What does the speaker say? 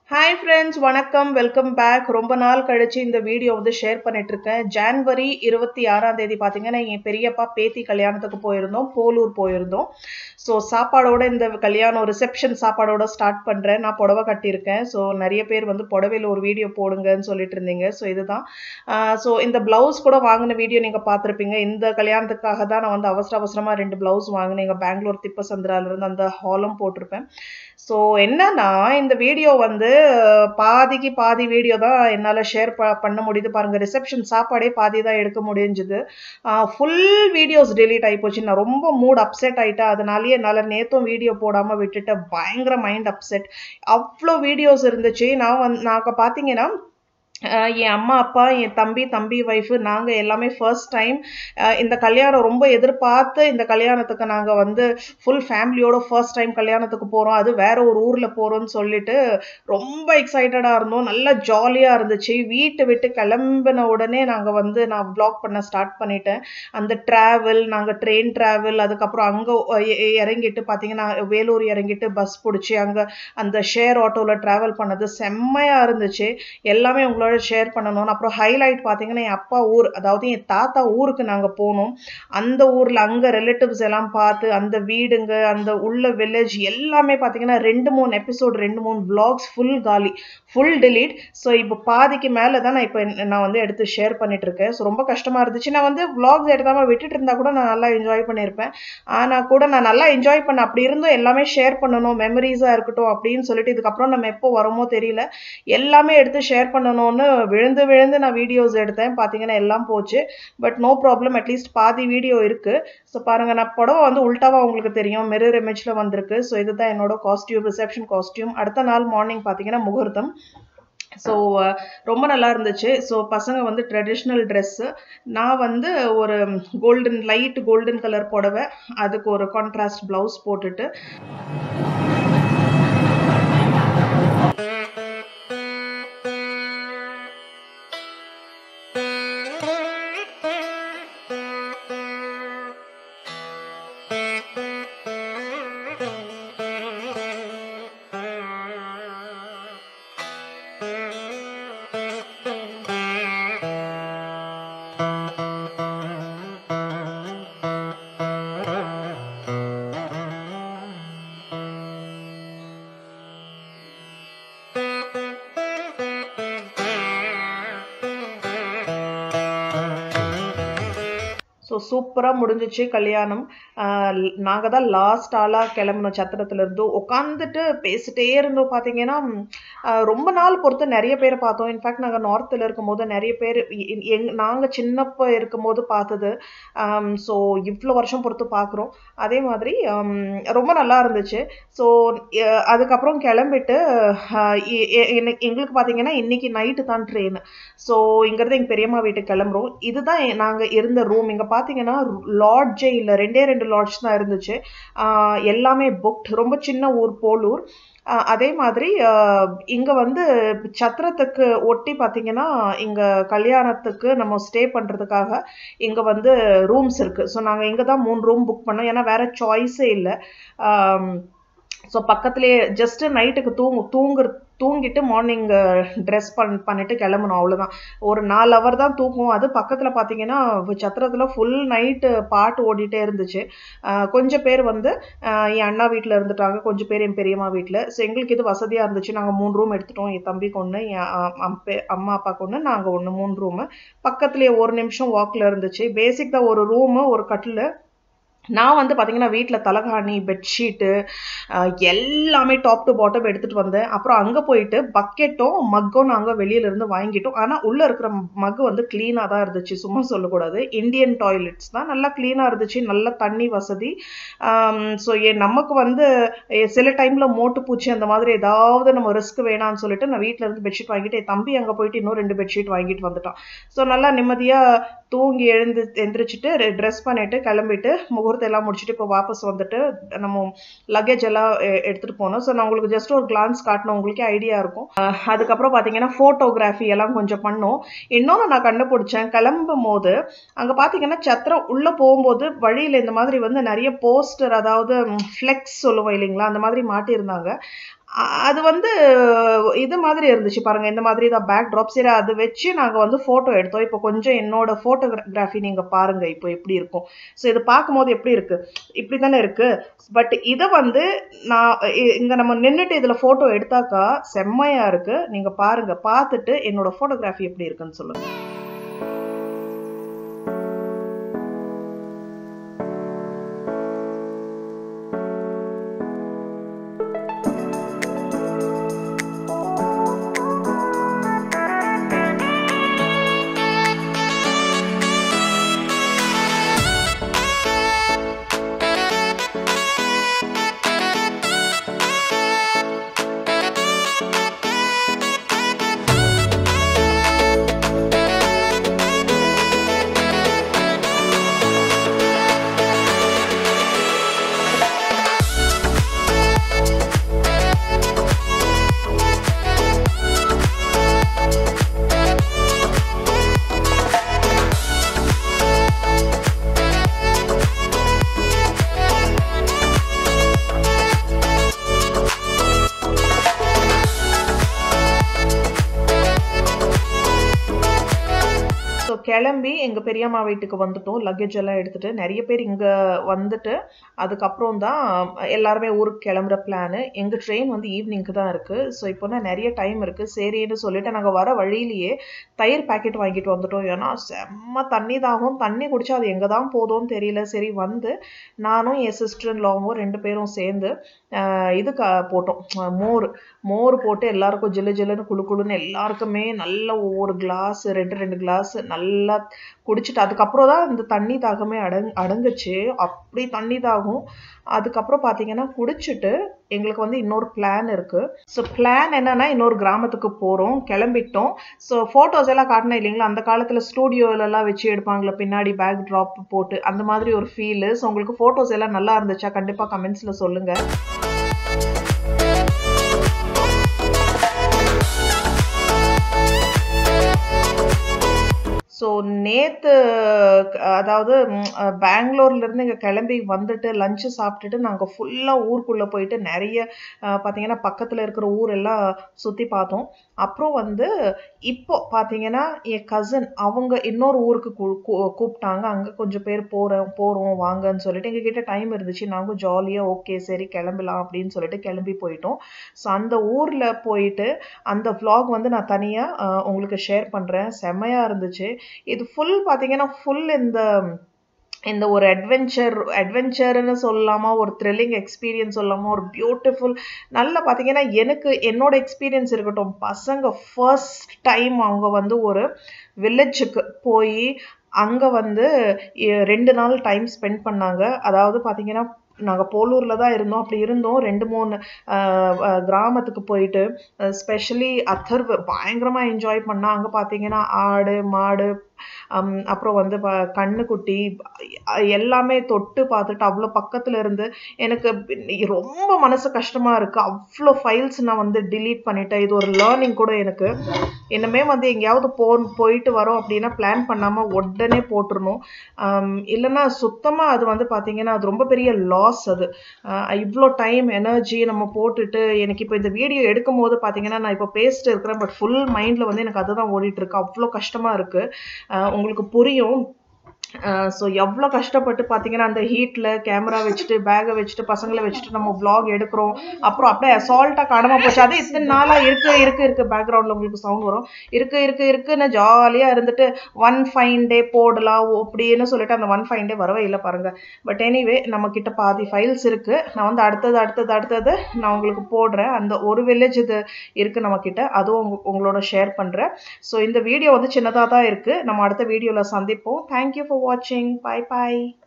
Hi friends வணக்கம் welcome back ரொம்ப நாள் கழிச்சு இந்த வீடியோ வந்து ஷேர் பண்ணிட்டு இருக்கேன் ஜான்வரி இருபத்தி ஆறாம் தேதி பார்த்தீங்கன்னா என் பெரியப்பா பேத்தி கல்யாணத்துக்கு போயிருந்தோம் போலூர் போயிருந்தோம் ஸோ சாப்பாடோட இந்த கல்யாணம் ரிசப்ஷன் சாப்பாடோட ஸ்டார்ட் பண்ணுறேன் நான் புடவை கட்டியிருக்கேன் ஸோ நிறைய பேர் வந்து புடவையில் ஒரு வீடியோ போடுங்கன்னு சொல்லிட்டு இருந்தீங்க ஸோ இதுதான் ஸோ இந்த ப்ளவுஸ் கூட வாங்கின வீடியோ நீங்கள் பார்த்துருப்பீங்க இந்த கல்யாணத்துக்காக தான் நான் வந்து அவசர அவசரமாக ரெண்டு ப்ளவுஸ் வாங்கினேன் எங்கள் பெங்களூர் திப்பசந்திராலேருந்து அந்த ஹாலும் போட்டிருப்பேன் ஸோ என்னன்னா இந்த வீடியோ வந்து பாதிக்கு பாதி வீடியோ தான் என்னால் ஷேர் ப பண்ண முடியுது பாருங்கள் ரிசப்ஷன் சாப்பாடே பாதி தான் எடுக்க முடிஞ்சுது ஃபுல் வீடியோஸ் டெலீட் ஆகி போச்சு நான் ரொம்ப மூட் அப்செட் ஆகிட்டேன் அதனாலேயே என்னால் நேற்றும் வீடியோ போடாமல் விட்டுட்டேன் பயங்கர மைண்ட் அப்செட் அவ்வளோ வீடியோஸ் இருந்துச்சு நான் வந்து நான் பார்த்தீங்கன்னா என் அம்மா அப்பா என் தம்பி தம்பி ஒய்ஃபு நாங்கள் எல்லாமே ஃபர்ஸ்ட் டைம் இந்த கல்யாணம் ரொம்ப எதிர்பார்த்து இந்த கல்யாணத்துக்கு நாங்கள் வந்து ஃபுல் ஃபேமிலியோட ஃபர்ஸ்ட் டைம் கல்யாணத்துக்கு போகிறோம் அது வேற ஒரு ஊரில் போகிறோம்னு சொல்லிட்டு ரொம்ப எக்ஸைட்டடாக இருந்தோம் நல்லா ஜாலியாக இருந்துச்சு வீட்டை விட்டு கிளம்பின உடனே நாங்கள் வந்து நான் வ்ளாக் பண்ண ஸ்டார்ட் பண்ணிட்டேன் அந்த ட்ராவல் நாங்கள் ட்ரெயின் ட்ராவல் அதுக்கப்புறம் அங்கே இறங்கிட்டு பார்த்தீங்கன்னா வேலூர் இறங்கிட்டு பஸ் பிடிச்சி அங்கே அந்த ஷேர் ஆட்டோவில் ட்ராவல் பண்ணது செம்மையாக இருந்துச்சு எல்லாமே உங்களோட உங்களோட ஷேர் பண்ணணும்னு அப்புறம் ஹைலைட் பார்த்தீங்கன்னா என் அப்பா ஊர் அதாவது என் தாத்தா ஊருக்கு நாங்கள் போனோம் அந்த ஊரில் அங்கே ரிலேட்டிவ்ஸ் எல்லாம் பார்த்து அந்த வீடுங்க அந்த உள்ள வில்லேஜ் எல்லாமே பார்த்தீங்கன்னா ரெண்டு மூணு எபிசோட் ரெண்டு மூணு விளாக்ஸ் ஃபுல் காலி ஃபுல் டிலீட் ஸோ இப்போ பாதிக்கு மேலே தான் நான் இப்போ நான் வந்து எடுத்து ஷேர் பண்ணிட்டு இருக்கேன் ஸோ ரொம்ப கஷ்டமாக இருந்துச்சு நான் வந்து விளாக்ஸ் எடுக்காமல் விட்டுட்டு இருந்தா கூட நான் நல்லா என்ஜாய் பண்ணியிருப்பேன் ஆனால் கூட நான் நல்லா என்ஜாய் பண்ண அப்படி இருந்தும் எல்லாமே ஷேர் பண்ணணும் மெமரிஸாக இருக்கட்டும் அப்படின்னு சொல்லிட்டு இதுக்கப்புறம் நம்ம எப்போ வரோமோ தெரியல எல்லாமே எடுத்து ஷேர் பண்ணணும்னு விழுந்து விழுந்து நான் வீடியோஸ் எடுத்தேன் பார்த்தீங்கன்னா எல்லாம் போச்சு பட் நோ ப்ராப்ளம் அட்லீஸ்ட் பாதி வீடியோ இருக்குது ஸோ பாருங்கள் நான் புடவை வந்து உல்ட்டாவாக உங்களுக்கு தெரியும் மிரர் இமேஜில் வந்திருக்கு ஸோ இதுதான் என்னோட காஸ்டியூம் ரிசப்ஷன் காஸ்டியூம் அடுத்த நாள் மார்னிங் பார்த்தீங்கன்னா முகூர்த்தம் ஸோ ரொம்ப நல்லா இருந்துச்சு ஸோ பசங்க வந்து ட்ரெடிஷ்னல் ட்ரெஸ்ஸு நான் வந்து ஒரு கோல்டன் லைட் கோல்டன் கலர் புடவை அதுக்கு ஒரு கான்ட்ராஸ்ட் ப்ளவுஸ் போட்டுட்டு ஸோ சூப்பராக முடிஞ்சிச்சு கல்யாணம் நாங்கள் தான் லாஸ்ட் ஆளாக கிளம்புனோம் சத்திரத்துலேருந்து உட்காந்துட்டு பேசிட்டே இருந்தோம் பார்த்தீங்கன்னா ரொம்ப நாள் பொறுத்து நிறைய பேர் பார்த்தோம் இன்ஃபேக்ட் நாங்கள் நார்த்தில் இருக்கும்போது நிறைய பேர் எங் நாங்கள் சின்னப்போ இருக்கும்போது பார்த்தது ஸோ இவ்வளோ வருஷம் பொறுத்து பார்க்குறோம் அதே மாதிரி ரொம்ப நல்லா இருந்துச்சு ஸோ அதுக்கப்புறம் கிளம்பிட்டு எங்களுக்கு பார்த்தீங்கன்னா இன்னைக்கு நைட்டு தான் ட்ரெயின் ஸோ இங்கிறது எங்கள் பெரியம்மா வீட்டுக்கு கிளம்புறோம் இதுதான் நாங்கள் இருந்த ரூம் இங்கே பார்த்தீங்கன்னா லாட்ஜே இல்லை ரெண்டே ரெண்டு லாட்ஜ் தான் இருந்துச்சு எல்லாமே புக்ட் ரொம்ப சின்ன ஊர் போலூர் அதே மாதிரி இங்கே வந்து சத்திரத்துக்கு ஒட்டி பார்த்தீங்கன்னா இங்கே கல்யாணத்துக்கு நம்ம ஸ்டே பண்ணுறதுக்காக இங்கே வந்து ரூம்ஸ் இருக்குது ஸோ நாங்கள் இங்கே தான் மூணு ரூம் புக் பண்ணோம் ஏன்னா வேறு சாய்ஸே இல்லை ஸோ பக்கத்துலேயே ஜஸ்ட்டு நைட்டுக்கு தூங்கு தூங்குற தூங்கிட்டு மார்னிங் ட்ரெஸ் பண் பண்ணிட்டு கிளம்பணும் அவ்வளோதான் ஒரு நாலு ஹவர் தான் தூக்கும் அது பக்கத்தில் பார்த்தீங்கன்னா சத்திரத்தில் ஃபுல் நைட்டு பாட்டு ஓடிட்டே இருந்துச்சு கொஞ்சம் பேர் வந்து என் அண்ணா வீட்டில் இருந்துட்டாங்க கொஞ்சம் பேர் என் பெரியம்மா வீட்டில் ஸோ எங்களுக்கு இது வசதியாக இருந்துச்சு நாங்கள் மூணு ரூம் எடுத்துட்டோம் என் தம்பிக்கு ஒன்று என் அம்மா அப்பாவுக்கு ஒன்று நாங்கள் ஒன்று மூணு ரூமு பக்கத்துலேயே ஒரு நிமிஷம் வாக்கில் இருந்துச்சு பேசிக் தான் ஒரு ரூமு ஒரு கட்டில் நான் வந்து பார்த்தீங்கன்னா வீட்டில் தலகாணி பெட்ஷீட்டு எல்லாமே டாப் டு பாட்டம் எடுத்துகிட்டு வந்தேன் அப்புறம் அங்கே போயிட்டு பக்கெட்டும் மக்கும் நாங்கள் வெளியிலேருந்து வாங்கிட்டோம் ஆனால் உள்ளே இருக்கிற மக்கு வந்து க்ளீனாக தான் இருந்துச்சு சும்மா சொல்லக்கூடாது இந்தியன் டாய்லெட்ஸ் தான் நல்லா க்ளீனாக இருந்துச்சு நல்ல தண்ணி வசதி ஸோ நமக்கு வந்து சில டைமில் மோட்டு பூச்சி அந்த மாதிரி ஏதாவது நம்ம ரிஸ்க் வேணாம்னு சொல்லிட்டு நான் வீட்டில் இருந்து பெட்ஷீட் வாங்கிட்டு என் தம்பி அங்கே போயிட்டு இன்னும் ரெண்டு பெட்ஷீட் வாங்கிட்டு வந்துட்டான் ஸோ நல்லா நிம்மதியாக தூங்கி எழுந்து எந்திரிச்சிட்டு ட்ரெஸ் பண்ணிட்டு கிளம்பிட்டு முகூர்த்தம் எல்லாம் முடிச்சுட்டு இப்போ வாபஸ் வந்துட்டு நம்ம லக்கேஜ் எல்லாம் எடுத்துகிட்டு போனோம் ஸோ நான் உங்களுக்கு ஜஸ்ட் ஒரு கிளான்ஸ் காட்டணும் உங்களுக்கே ஐடியா இருக்கும் அதுக்கப்புறம் பார்த்தீங்கன்னா ஃபோட்டோகிராஃபி எல்லாம் கொஞ்சம் பண்ணோம் இன்னொன்று நான் கண்டுபிடிச்சேன் கிளம்பும் போது அங்கே பார்த்தீங்கன்னா சத்திரம் உள்ளே போகும்போது வழியில் இந்த மாதிரி வந்து நிறைய போஸ்டர் அதாவது ஃப்ளெக்ஸ் சொல்லுவோம் இல்லைங்களா அந்த மாதிரி மாட்டியிருந்தாங்க அது வந்து இது மாதிரி இருந்துச்சு பாருங்க இந்த மாதிரி தான் பேக் ட்ராப் சரி அது வச்சு நாங்கள் வந்து ஃபோட்டோ எடுத்தோம் இப்போ கொஞ்சம் என்னோட ஃபோட்டோகிராஃபி நீங்கள் பாருங்க இப்போ எப்படி இருக்கும் ஸோ இது பார்க்கும்போது எப்படி இருக்கு இப்படி தானே இருக்கு பட் இதை வந்து நான் இங்கே நம்ம நின்றுட்டு இதில் ஃபோட்டோ எடுத்தாக்கா செம்மையா இருக்கு நீங்கள் பாருங்க பார்த்துட்டு என்னோட ஃபோட்டோகிராஃபி எப்படி இருக்குன்னு சொல்லுங்க ஸோ கிளம்பி எங்கள் பெரியம்மா வீட்டுக்கு வந்துட்டோம் லக்கேஜ் எல்லாம் எடுத்துகிட்டு நிறைய பேர் இங்கே வந்துட்டு அதுக்கப்புறம் தான் எல்லாருமே ஊருக்கு கிளம்புற பிளானு எங்கள் ட்ரெயின் வந்து ஈவினிங்க்கு தான் இருக்குது ஸோ இப்போனா நிறைய டைம் இருக்குது சரின்னு சொல்லிட்டு நாங்கள் வர வழியிலேயே தயிர் பாக்கெட் வாங்கிட்டு வந்துட்டோம் ஏன்னா செம்ம தண்ணி தாகும் தண்ணி குடிச்சா அது எங்கே தான் போதும்னு தெரியல சரி வந்து நானும் என் சிஸ்டர் லாவும் ரெண்டு பேரும் சேர்ந்து இது க போட்டோம் மோர் மோர் போட்டு எல்லாருக்கும் ஜில்லு ஜில்லுன்னு குழு குழுன்னு எல்லாருக்குமே நல்ல ஒவ்வொரு கிளாஸ் ரெண்டு ரெண்டு கிளாஸ் நல்லா குடிச்சிட்டு அதுக்கப்புறம் தான் இந்த தண்ணி தாகமே அடங் அடங்குச்சு அப்படி தண்ணி தாகும் அதுக்கப்புறம் பார்த்தீங்கன்னா குடிச்சிட்டு எங்களுக்கு வந்து இன்னொரு பிளான் இருக்கு ஸோ பிளான் என்னன்னா இன்னொரு கிராமத்துக்கு போகிறோம் கிளம்பிட்டோம் ஸோ ஃபோட்டோஸ் எல்லாம் காட்டினேன் இல்லைங்களா அந்த காலத்தில் ஸ்டூடியோலலாம் வச்சு எடுப்பாங்களே பின்னாடி பேக் ட்ராப் போட்டு அந்த மாதிரி ஒரு ஃபீலு ஸோ உங்களுக்கு ஃபோட்டோஸ் எல்லாம் நல்லா இருந்துச்சா கண்டிப்பாக கமெண்ட்ஸில் சொல்லுங்கள் ஸோ நேற்று அதாவது பெங்களூர்லேருந்து இங்கே கிளம்பி வந்துட்டு லஞ்சு சாப்பிட்டுட்டு நாங்கள் ஃபுல்லாக ஊருக்குள்ளே போயிட்டு நிறைய பார்த்தீங்கன்னா பக்கத்தில் இருக்கிற ஊரெல்லாம் சுற்றி பார்த்தோம் அப்புறம் வந்து இப்போ பார்த்தீங்கன்னா என் கசின் அவங்க இன்னொரு ஊருக்கு கூப்பிட்டாங்க அங்கே கொஞ்சம் பேர் போகிறோம் போகிறோம் வாங்கன்னு சொல்லிட்டு எங்ககிட்ட டைம் இருந்துச்சு நாங்கள் ஜாலியாக ஓகே சரி கிளம்பலாம் அப்படின்னு சொல்லிட்டு கிளம்பி போயிட்டோம் ஸோ அந்த ஊரில் போயிட்டு அந்த விலாக் வந்து நான் தனியாக உங்களுக்கு ஷேர் பண்ணுறேன் செம்மையாக இருந்துச்சு இது ஃபுல் பார்த்தீங்கன்னா ஃபுல் இந்த இந்த ஒரு அட்வென்ச்சர் அட்வென்ச்சர்னு சொல்லாமா ஒரு த்ரில்லிங் எக்ஸ்பீரியன்ஸ் சொல்லாமா ஒரு பியூட்டிஃபுல் நல்லா பார்த்தீங்கன்னா எனக்கு என்னோட எக்ஸ்பீரியன்ஸ் இருக்கட்டும் பசங்க ஃபர்ஸ்ட் டைம் அவங்க வந்து ஒரு வில்லேஜுக்கு போய் அங்கே வந்து ரெண்டு நாள் டைம் ஸ்பெண்ட் பண்ணாங்க அதாவது பார்த்தீங்கன்னா நாங்கள் போலூரில் தான் இருந்தோம் அப்படி இருந்தோம் ரெண்டு மூணு கிராமத்துக்கு போயிட்டு ஸ்பெஷலி அத்தர்வு பயங்கரமாக என்ஜாய் பண்ணால் அங்கே பார்த்தீங்கன்னா ஆடு மாடு அப்புறம் வந்து கண்ணுக்குட்டி எல்லாமே தொட்டு பார்த்துட்டு அவ்வளோ பக்கத்தில் இருந்து எனக்கு ரொம்ப மனசு கஷ்டமாக இருக்குது அவ்வளோ ஃபைல்ஸ் நான் வந்து டிலீட் பண்ணிட்டேன் இது ஒரு லேர்னிங் கூட எனக்கு இன்னுமே வந்து எங்கேயாவது போ போயிட்டு வரோம் அப்படின்னா பிளான் பண்ணாமல் உடனே போட்டுருணும் இல்லைன்னா சுத்தமாக அது வந்து பார்த்தீங்கன்னா அது ரொம்ப பெரிய லாஸ் அது இவ்வளோ டைம் எனர்ஜி நம்ம போட்டுட்டு எனக்கு இப்போ இந்த வீடியோ எடுக்கும் போது பார்த்தீங்கன்னா நான் இப்போ பேசிட்டு இருக்கிறேன் பட் ஃபுல் மைண்டில் வந்து எனக்கு அதுதான் ஓடிட்டு இருக்கு அவ்வளோ கஷ்டமாக இருக்குது உங்களுக்கு புரியும் ஸோ எவ்வளோ கஷ்டப்பட்டு பார்த்தீங்கன்னா அந்த ஹீட்டில் கேமரா வச்சுட்டு பேகை வச்சுட்டு பசங்களை வச்சுட்டு நம்ம விளாக் எடுக்கிறோம் அப்புறம் அப்படியே அசால்ட்டாக காணாமல் போச்சு அது இத்தனை நாளாக இருக்கு இருக்கு இருக்கு பேக்ரவுண்டில் உங்களுக்கு சவுண்ட் வரும் இருக்கு இருக்கு இருக்குன்னு ஜாலியாக இருந்துட்டு ஒன் ஃபைன் டே போடலாம் அப்படின்னு சொல்லிட்டு அந்த ஒன் ஃபைன் டே வரவே இல்லை பாருங்கள் பட் எனிவே நம்ம கிட்ட பாதி ஃபைல்ஸ் இருக்குது நான் வந்து அடுத்தது அடுத்தது அடுத்தது நான் உங்களுக்கு போடுறேன் அந்த ஒரு வில்லேஜ் இது இருக்குது நம்ம கிட்ட அதுவும் உங்களோட ஷேர் பண்ணுறேன் ஸோ இந்த வீடியோ வந்து சின்னதாக தான் இருக்குது நம்ம அடுத்த வீடியோவில் சந்திப்போம் thank you for watching. Bye bye.